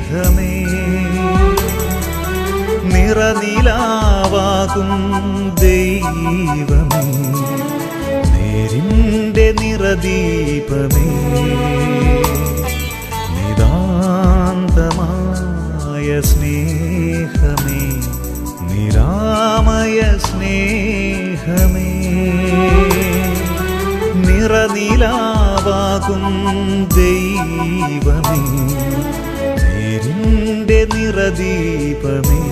സ്നേഹമേ നിറനിലാവാകും ദൈവമേ നേരിൻ്റെ നിറദീപമേ നിതാന്തമായ സ്നേഹമേ നിരാമയ സ്നേഹമേ നിറനിലാവാകും ദൈവമേ നേരിൻ്റെ നിറദീപമേ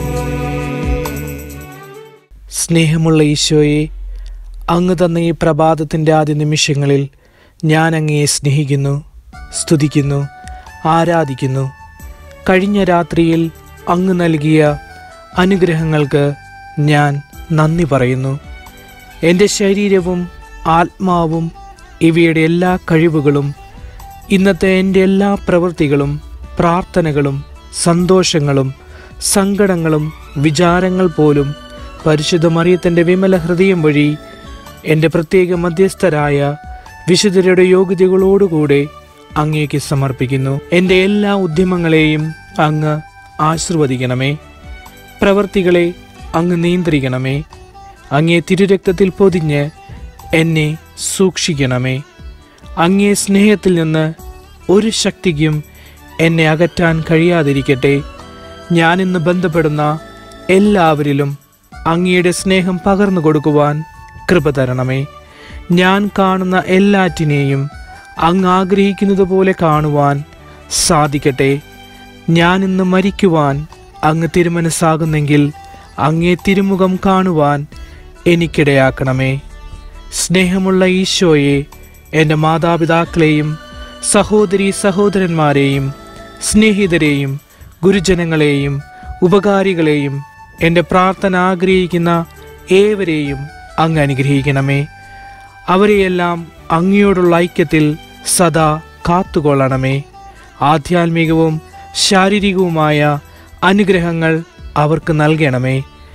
സ്നേഹമുള്ള ഈശോയെ അങ്ങ് തന്ന ഈ പ്രഭാതത്തിൻ്റെ ആദ്യ നിമിഷങ്ങളിൽ ഞാൻ അങ്ങയെ സ്നേഹിക്കുന്നു സ്തുതിക്കുന്നു ആരാധിക്കുന്നു കഴിഞ്ഞ രാത്രിയിൽ അങ്ങ് നൽകിയ അനുഗ്രഹങ്ങൾക്ക് ഞാൻ നന്ദി പറയുന്നു എൻ്റെ ശരീരവും ആത്മാവും ഇവയുടെ എല്ലാ കഴിവുകളും ഇന്നത്തെ എൻ്റെ എല്ലാ പ്രവൃത്തികളും പ്രാർത്ഥനകളും സന്തോഷങ്ങളും സങ്കടങ്ങളും വിചാരങ്ങൾ പോലും പരിശുദ്ധ മറിയത്തിൻ്റെ വിമല ഹൃദയം വഴി എൻ്റെ പ്രത്യേക മധ്യസ്ഥരായ വിശുദ്ധരുടെ യോഗ്യതകളോടുകൂടെ അങ്ങേക്ക് സമർപ്പിക്കുന്നു എൻ്റെ എല്ലാ ഉദ്യമങ്ങളെയും അങ്ങ് ആശീർവദിക്കണമേ പ്രവർത്തികളെ അങ്ങ് നിയന്ത്രിക്കണമേ അങ്ങേ തിരുരക്തത്തിൽ പൊതിഞ്ഞ് എന്നെ സൂക്ഷിക്കണമേ അങ്ങേ സ്നേഹത്തിൽ നിന്ന് ഒരു ശക്തിക്കും എന്നെ അകറ്റാൻ കഴിയാതിരിക്കട്ടെ ഞാനിന്ന് ബന്ധപ്പെടുന്ന എല്ലാവരിലും അങ്ങയുടെ സ്നേഹം പകർന്നു കൊടുക്കുവാൻ കൃപ തരണമേ ഞാൻ കാണുന്ന എല്ലാറ്റിനെയും അങ്ങ് ആഗ്രഹിക്കുന്നത് പോലെ കാണുവാൻ സാധിക്കട്ടെ ഞാൻ ഇന്ന് മരിക്കുവാൻ അങ്ങ് തിരുമനസ്സാകുന്നെങ്കിൽ അങ്ങേ തിരുമുഖം കാണുവാൻ എനിക്കിടയാക്കണമേ സ്നേഹമുള്ള ഈശോയെ എൻ്റെ മാതാപിതാക്കളെയും സഹോദരി സഹോദരന്മാരെയും സ്നേഹിതരെയും ഗുരുജനങ്ങളെയും ഉപകാരികളെയും എൻ്റെ പ്രാർത്ഥന ആഗ്രഹിക്കുന്ന ഏവരെയും അങ്ങ് അനുഗ്രഹിക്കണമേ അവരെയെല്ലാം അങ്ങയോടുള്ള ഐക്യത്തിൽ സദാ കാത്തുകൊള്ളണമേ ആധ്യാത്മികവും ശാരീരികവുമായ അനുഗ്രഹങ്ങൾ അവർക്ക് നൽകണമേ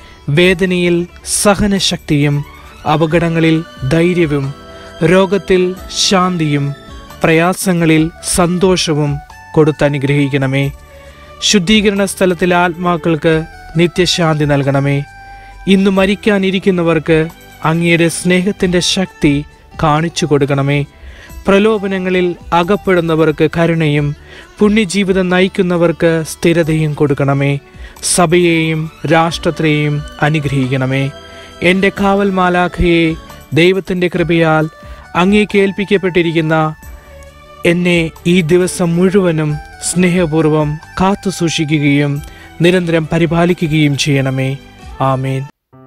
വേദനയിൽ സഹനശക്തിയും അപകടങ്ങളിൽ ധൈര്യവും രോഗത്തിൽ ശാന്തിയും പ്രയാസങ്ങളിൽ സന്തോഷവും കൊടുത്തനുഗ്രഹിക്കണമേ ശുദ്ധീകരണ സ്ഥലത്തിലെ ആത്മാക്കൾക്ക് നിത്യശാന്തി നൽകണമേ ഇന്ന് മരിക്കാനിരിക്കുന്നവർക്ക് അങ്ങയുടെ സ്നേഹത്തിൻ്റെ ശക്തി കാണിച്ചു കൊടുക്കണമേ പ്രലോഭനങ്ങളിൽ അകപ്പെടുന്നവർക്ക് കരുണയും പുണ്യജീവിതം നയിക്കുന്നവർക്ക് സ്ഥിരതയും കൊടുക്കണമേ സഭയെയും രാഷ്ട്രത്തെയും അനുഗ്രഹിക്കണമേ എൻ്റെ കാവൽ മാലാഖയെ ദൈവത്തിൻ്റെ കൃപയാൽ അങ്ങേക്ക് ഏൽപ്പിക്കപ്പെട്ടിരിക്കുന്ന എന്നെ ഈ ദിവസം മുഴുവനും സ്നേഹപൂർവം കാത്തു സൂക്ഷിക്കുകയും നിരന്തരം പരിപാലിക്കുകയും ചെയ്യണമേ ആമേൻ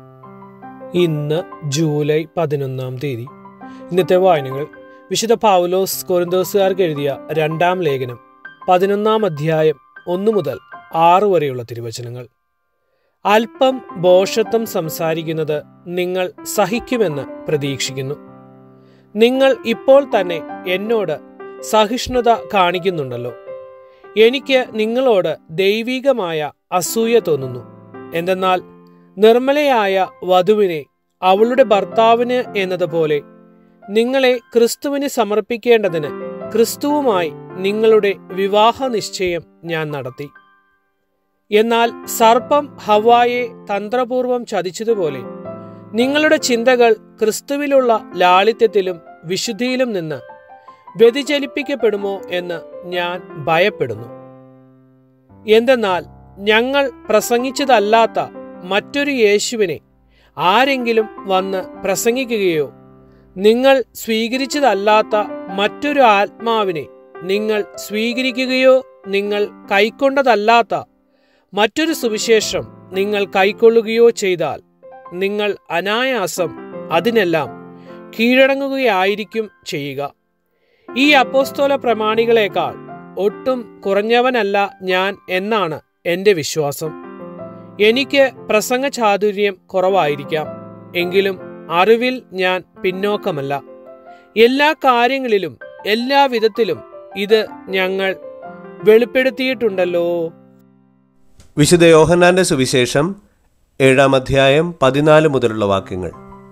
ഇന്ന് ജൂലൈ പതിനൊന്നാം തീയതി ഇന്നത്തെ വായനകൾ വിശുദ്ധ പൗലോസ് കൊരിന്തോസുകാർക്ക് എഴുതിയ രണ്ടാം ലേഖനം പതിനൊന്നാം അധ്യായം ഒന്നു മുതൽ ആറ് വരെയുള്ള തിരുവചനങ്ങൾ അല്പം ബോഷത്വം സംസാരിക്കുന്നത് നിങ്ങൾ സഹിക്കുമെന്ന് പ്രതീക്ഷിക്കുന്നു നിങ്ങൾ ഇപ്പോൾ തന്നെ എന്നോട് സഹിഷ്ണുത കാണിക്കുന്നുണ്ടല്ലോ എനിക്ക് നിങ്ങളോട് ദൈവികമായ അസൂയ തോന്നുന്നു എന്തെന്നാൽ നിർമ്മലയായ വധുവിനെ അവളുടെ ഭർത്താവിന് എന്നതുപോലെ നിങ്ങളെ ക്രിസ്തുവിന് സമർപ്പിക്കേണ്ടതിന് ക്രിസ്തുവുമായി നിങ്ങളുടെ വിവാഹ നിശ്ചയം ഞാൻ നടത്തി എന്നാൽ സർപ്പം ഹവായെ തന്ത്രപൂർവം ചതിച്ചതുപോലെ നിങ്ങളുടെ ചിന്തകൾ ക്രിസ്തുവിലുള്ള ലാളിത്യത്തിലും വിശുദ്ധിയിലും നിന്ന് വ്യതിചലിപ്പിക്കപ്പെടുമോ എന്ന് ഞാൻ ഭയപ്പെടുന്നു എന്തെന്നാൽ ഞങ്ങൾ പ്രസംഗിച്ചതല്ലാത്ത മറ്റൊരു യേശുവിനെ ആരെങ്കിലും വന്ന് പ്രസംഗിക്കുകയോ നിങ്ങൾ സ്വീകരിച്ചതല്ലാത്ത മറ്റൊരു ആത്മാവിനെ നിങ്ങൾ സ്വീകരിക്കുകയോ നിങ്ങൾ കൈക്കൊണ്ടതല്ലാത്ത മറ്റൊരു സുവിശേഷം നിങ്ങൾ കൈക്കൊള്ളുകയോ ചെയ്താൽ നിങ്ങൾ അനായാസം അതിനെല്ലാം കീഴടങ്ങുകയായിരിക്കും ചെയ്യുക ഈ അപ്പോസ്തോല പ്രമാണികളെക്കാൾ ഒട്ടും കുറഞ്ഞവനല്ല ഞാൻ എന്നാണ് എൻ്റെ വിശ്വാസം എനിക്ക് പ്രസംഗ ചാതുര്യം കുറവായിരിക്കാം എങ്കിലും അറിവിൽ ഞാൻ പിന്നോക്കമല്ല എല്ലാ കാര്യങ്ങളിലും എല്ലാ വിധത്തിലും ഇത് ഞങ്ങൾ വെളിപ്പെടുത്തിയിട്ടുണ്ടല്ലോ വിശുദ്ധ യോഹന്നാന്റെ സുവിശേഷം ഏഴാം അധ്യായം പതിനാല് മുതലുള്ള വാക്യങ്ങൾ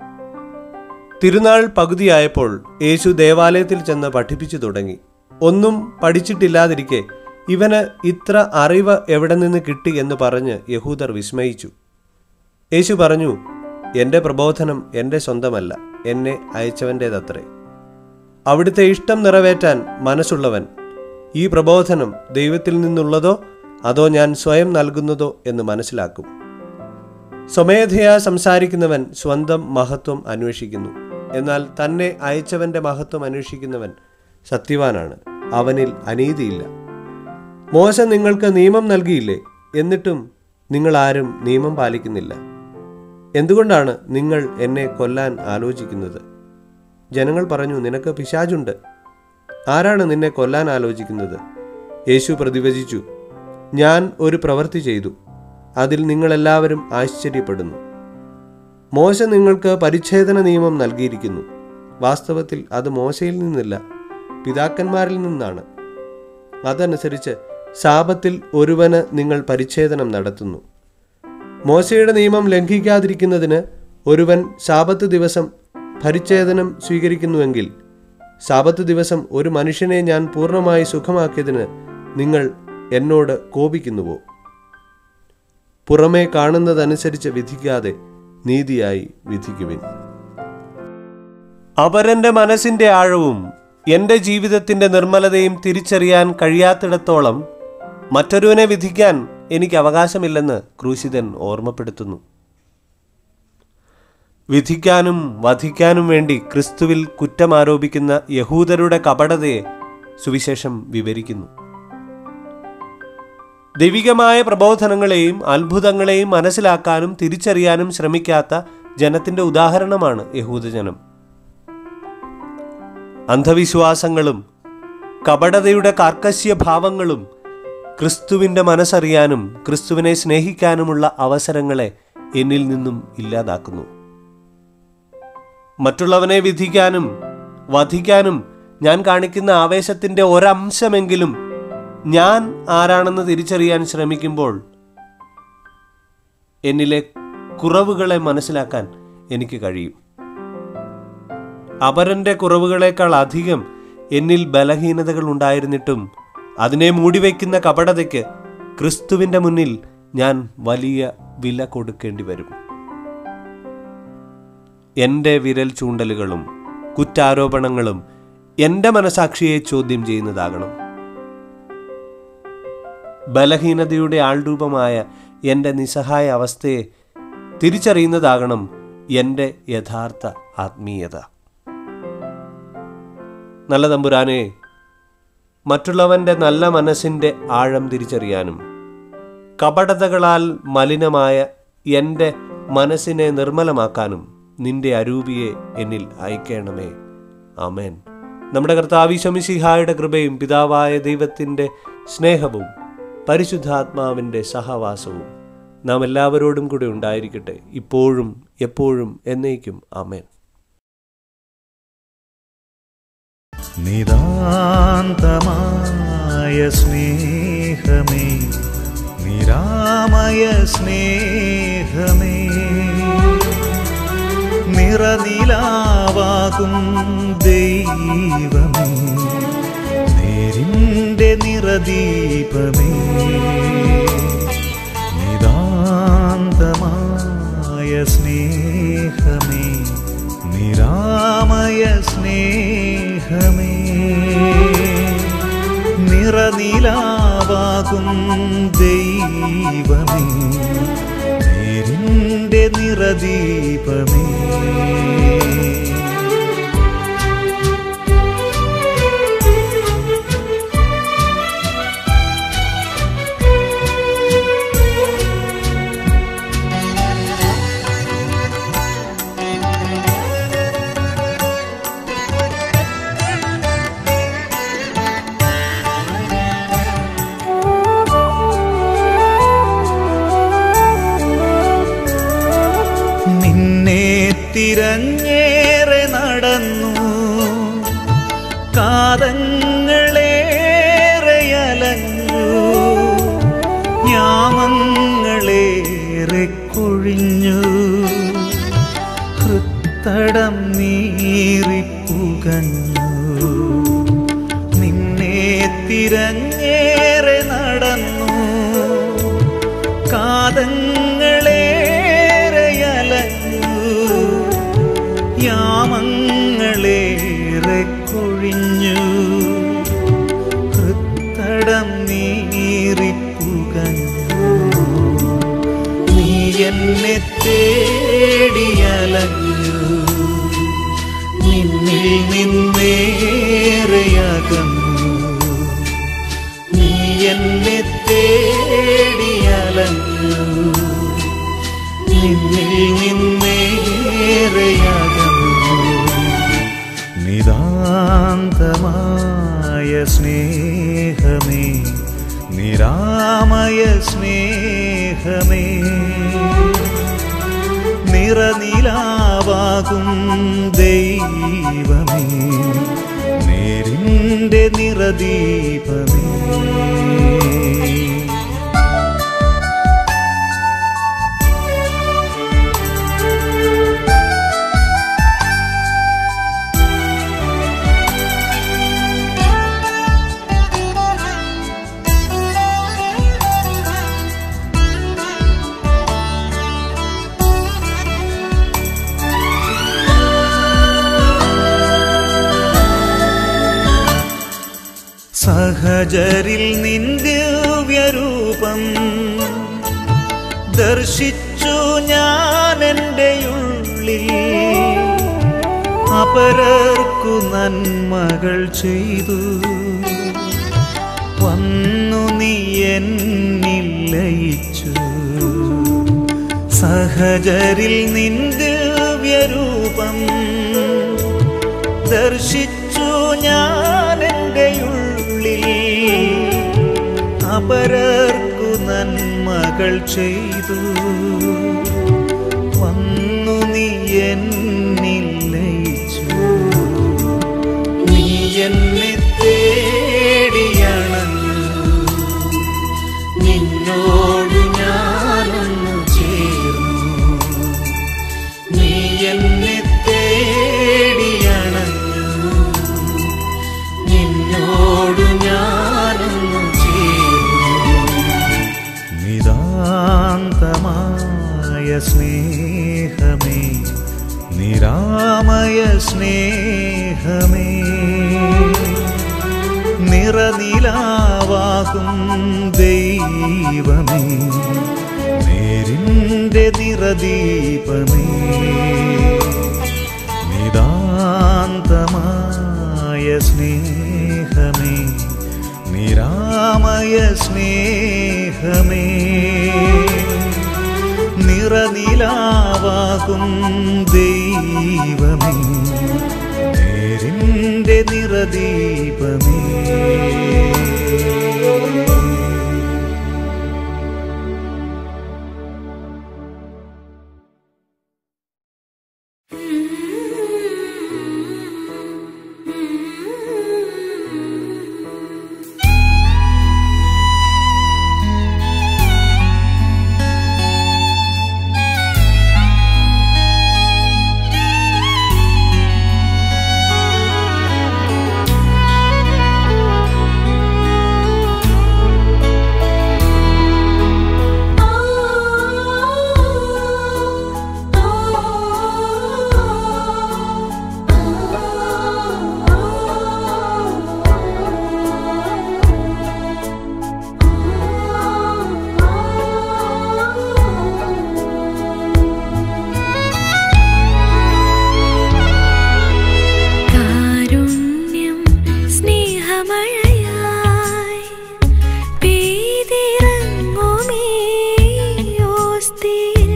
തിരുനാൾ പകുതിയായപ്പോൾ യേശു ദേവാലയത്തിൽ ചെന്ന് പഠിപ്പിച്ചു തുടങ്ങി ഒന്നും പഠിച്ചിട്ടില്ലാതിരിക്കെ ഇവന് ഇത്ര അറിവ് എവിടെ നിന്ന് കിട്ടി എന്ന് പറഞ്ഞ് യഹൂദർ വിസ്മയിച്ചു യേശു പറഞ്ഞു എൻ്റെ പ്രബോധനം എൻ്റെ സ്വന്തമല്ല എന്നെ അയച്ചവൻ്റേതത്രേ അവിടുത്തെ ഇഷ്ടം നിറവേറ്റാൻ മനസ്സുള്ളവൻ ഈ പ്രബോധനം ദൈവത്തിൽ നിന്നുള്ളതോ അതോ ഞാൻ സ്വയം നൽകുന്നതോ എന്ന് മനസ്സിലാക്കും സ്വമേധയാ സംസാരിക്കുന്നവൻ സ്വന്തം മഹത്വം അന്വേഷിക്കുന്നു എന്നാൽ തന്നെ അയച്ചവന്റെ മഹത്വം അന്വേഷിക്കുന്നവൻ സത്യവാനാണ് അവനിൽ അനീതിയില്ല മോശ നിങ്ങൾക്ക് നിയമം നൽകിയില്ലേ എന്നിട്ടും നിങ്ങൾ ആരും നിയമം പാലിക്കുന്നില്ല എന്തുകൊണ്ടാണ് നിങ്ങൾ എന്നെ കൊല്ലാൻ ആലോചിക്കുന്നത് ജനങ്ങൾ പറഞ്ഞു നിനക്ക് പിശാചുണ്ട് ആരാണ് നിന്നെ കൊല്ലാൻ ആലോചിക്കുന്നത് യേശു പ്രതിവചിച്ചു ഞാൻ ഒരു പ്രവൃത്തി ചെയ്തു അതിൽ നിങ്ങളെല്ലാവരും ആശ്ചര്യപ്പെടുന്നു മോശ നിങ്ങൾക്ക് പരിച്ഛേദന നിയമം നൽകിയിരിക്കുന്നു വാസ്തവത്തിൽ അത് മോശയിൽ നിന്നില്ല പിതാക്കന്മാരിൽ നിന്നാണ് അതനുസരിച്ച് ശാപത്തിൽ ഒരുവന് നിങ്ങൾ പരിച്ഛേദനം നടത്തുന്നു മോശയുടെ നിയമം ലംഘിക്കാതിരിക്കുന്നതിന് ഒരുവൻ ശാപത്ത് ദിവസം പരിച്ഛേദനം സ്വീകരിക്കുന്നുവെങ്കിൽ ശാപത്ത് ദിവസം ഒരു മനുഷ്യനെ ഞാൻ പൂർണ്ണമായി സുഖമാക്കിയതിന് നിങ്ങൾ എന്നോട് കോപിക്കുന്നുവോ പുറമേ കാണുന്നതനുസരിച്ച് വിധിക്കാതെ നീതിയായി വിധിക്കുവിൻ അപരന്റെ മനസ്സിന്റെ ആഴവും എന്റെ ജീവിതത്തിന്റെ നിർമ്മലതയും തിരിച്ചറിയാൻ കഴിയാത്തിടത്തോളം മറ്റൊരുവനെ വിധിക്കാൻ എനിക്ക് അവകാശമില്ലെന്ന് ക്രൂശിതൻ ഓർമ്മപ്പെടുത്തുന്നു വിധിക്കാനും വധിക്കാനും വേണ്ടി ക്രിസ്തുവിൽ കുറ്റമാരോപിക്കുന്ന യഹൂദരുടെ കപടതയെ സുവിശേഷം വിവരിക്കുന്നു ദൈവികമായ പ്രബോധനങ്ങളെയും അത്ഭുതങ്ങളെയും മനസ്സിലാക്കാനും തിരിച്ചറിയാനും ശ്രമിക്കാത്ത ജനത്തിന്റെ ഉദാഹരണമാണ് യഹൂദജനം അന്ധവിശ്വാസങ്ങളും കപടതയുടെ കാർക്കശ്യ ഭാവങ്ങളും ക്രിസ്തുവിൻ്റെ മനസ്സറിയാനും ക്രിസ്തുവിനെ സ്നേഹിക്കാനുമുള്ള അവസരങ്ങളെ എന്നിൽ നിന്നും ഇല്ലാതാക്കുന്നു മറ്റുള്ളവനെ വിധിക്കാനും വധിക്കാനും ഞാൻ കാണിക്കുന്ന ആവേശത്തിൻ്റെ ഒരംശമെങ്കിലും ഞാൻ ആരാണെന്ന് തിരിച്ചറിയാൻ ശ്രമിക്കുമ്പോൾ എന്നിലെ കുറവുകളെ മനസ്സിലാക്കാൻ എനിക്ക് കഴിയും അപരന്റെ കുറവുകളേക്കാൾ അധികം എന്നിൽ ബലഹീനതകൾ ഉണ്ടായിരുന്നിട്ടും അതിനെ മൂടിവെക്കുന്ന കപടതയ്ക്ക് ക്രിസ്തുവിന്റെ മുന്നിൽ ഞാൻ വലിയ വില കൊടുക്കേണ്ടി വരും എൻ്റെ വിരൽ ചൂണ്ടലുകളും കുറ്റാരോപണങ്ങളും എൻ്റെ മനസാക്ഷിയെ ചോദ്യം ചെയ്യുന്നതാകണം ബലഹീനതയുടെ ആൾരൂപമായ എൻ്റെ നിസ്സഹായ അവസ്ഥയെ തിരിച്ചറിയുന്നതാകണം എൻ്റെ യഥാർത്ഥ ആത്മീയത നല്ല തമ്പുരാനെ മറ്റുള്ളവന്റെ നല്ല മനസ്സിൻ്റെ ആഴം തിരിച്ചറിയാനും കപടതകളാൽ മലിനമായ എൻ്റെ മനസ്സിനെ നിർമ്മലമാക്കാനും നിന്റെ അരൂപിയെ എന്നിൽ അയക്കണമേ ആമേൻ നമ്മുടെ കർത്താവിശമിസിഹായുടെ കൃപയും പിതാവായ ദൈവത്തിൻ്റെ സ്നേഹവും പരിശുദ്ധാത്മാവിൻ്റെ സഹവാസവും നാം എല്ലാവരോടും കൂടെ ഉണ്ടായിരിക്കട്ടെ ഇപ്പോഴും എപ്പോഴും എന്നേക്കും ആമേൻ നിതാന്തമായ സ്നേഹമേ നിരാമയ സ്നേഹമേ നിറനിലാവാകും ദൈവമേ നേരിൻ്റെ നിറദീപമേ നിതാന്തമായ സ്നേഹമേ നിരാമയ സ്നേഹമേ നിറനിലാവാകും ദൈവമേ നേരിൻ്റെ നിറദീപമേ നിന്നെ തിരഞ്ഞേറെ നടന്നു കാതങ്ങളേറെ അലഞ്ഞു യാമങ്ങളേറെ കൊഴിഞ്ഞു ഹൃത്തടം നീറിപ്പുകഞ്ഞു നിന്നെ തിരഞ്ഞേറെ എന്നെ തേടിയലഞ്ഞു നിന്നിൽ നിന്നേറെയകന്നു നീ എന്നെ തേടിയലഞ്ഞു നിന്നിൽ നിന്നേറെയകന്നു നിതാന്തമായ സ്നേഹമേ നിരാമയ സ്നേഹമേ നിറനിലാവാകും ദൈവമേ നേരിൻ്റെ നിറദീപമേ സഹജരിൽ നിന്ദിവ്യരൂപം ദർശിച്ചു ഞാൻ എൻ്റെ ഉള്ളിൽ അപരർക്കു നന്മകൾ ചെയ്തു വന്നു നീ എന്നിൽ ലയിച്ചു സഹജരിൽ നിന്ദിവ്യരൂപം ദർശിച്ചു ഞാൻ എൻ്റെ ഉള്ളിൽ അപരർക്കു നന്മകൾ ചെയ്തു വന്നു നീ എന്നിൽ ലയിച്ചു നീ എന്നെ തേടിയണഞ്ഞു നിന്നോട് ഞാനൊന്നു ചേർന്നു നീ എന്നെ തേടിയണഞ്ഞു നിന്നോട് ഞാനൊന്നു ചേർന്നു നിതാന്തമായ സ്നേഹമേ നിരാമയ സ്നേഹമേ നിറനിലാവാകും ദൈവമേ നേരിൻ്റെ നിറദീപമേ നിതാന്തമായ സ്നേഹമേ നിരാമയ സ്നേഹമേ നിറനിലാവാകും ദൈവമേ നേരിൻ്റെ നിറദീപമേ കാരുണ്യം സ്നേഹമഴയായി പെയ്തിറങ്ങുമീ ഓസ്തിയിൽ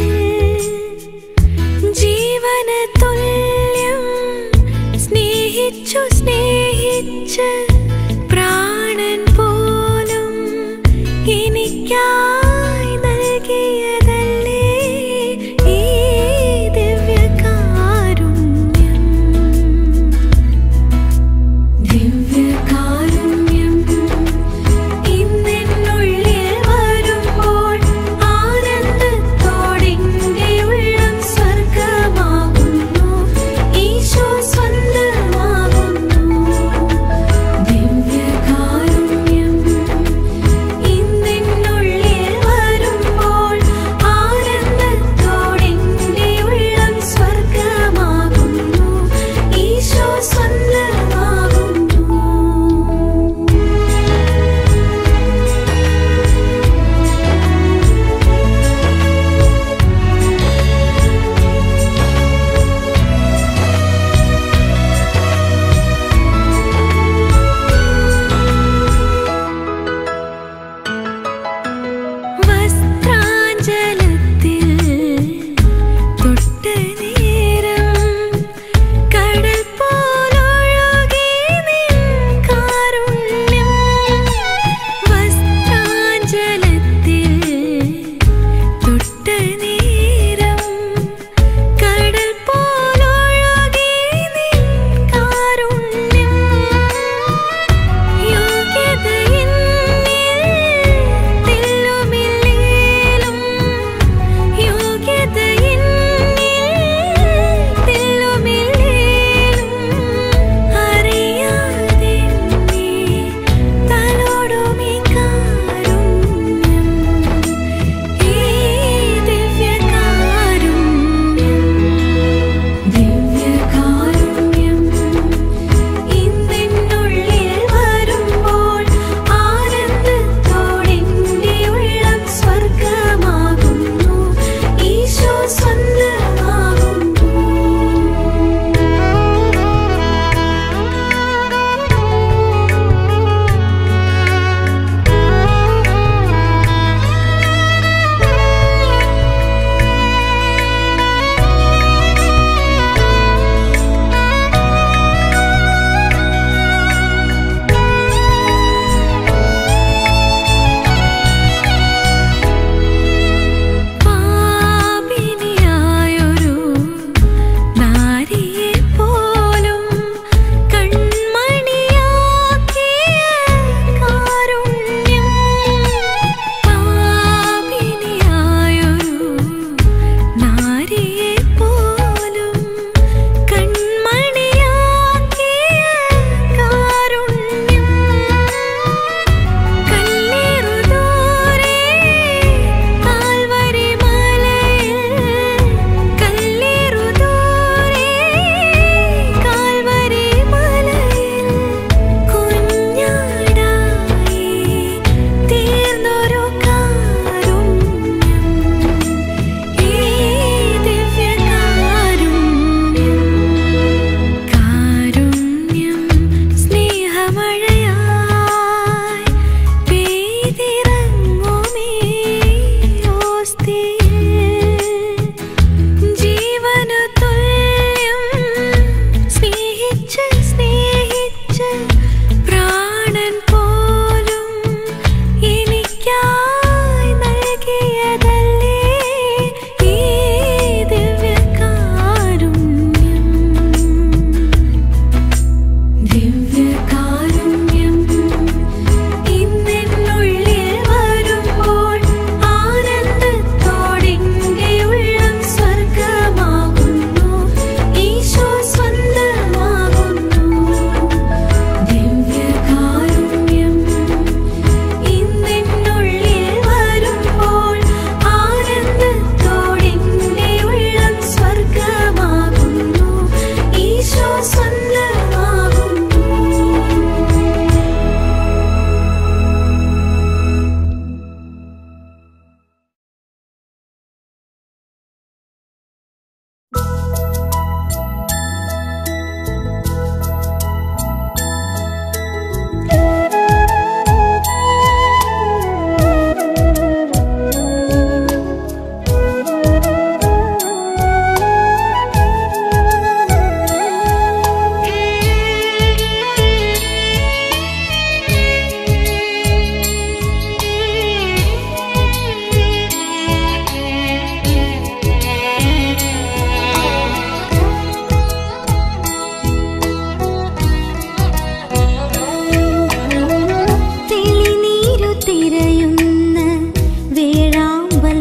ജീവന തുല്യം സ്നേഹിച്ചു സ്നേഹിച്ച് പ്രാണൻ പോലും എനിക്കായി നൽകിയതല്ലേ ഈ ദിവ്യകാരുണ്യം ദിവ്യകാരുണ്യം ഇന്നെന്നുള്ളിൽ വരുമ്പോൾ ആനന്ദത്തോടെന്റെ ഉള്ളം സ്വർഗമാകുന്നു ഈശോ സ്വന്തമാകുന്നു ദിവ്യകാരുണ്യം ഇന്നെന്നുള്ളിൽ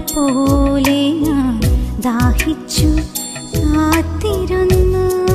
പോലെ ഞാൻ ദാഹിച്ചു കാത്തിരുന്നു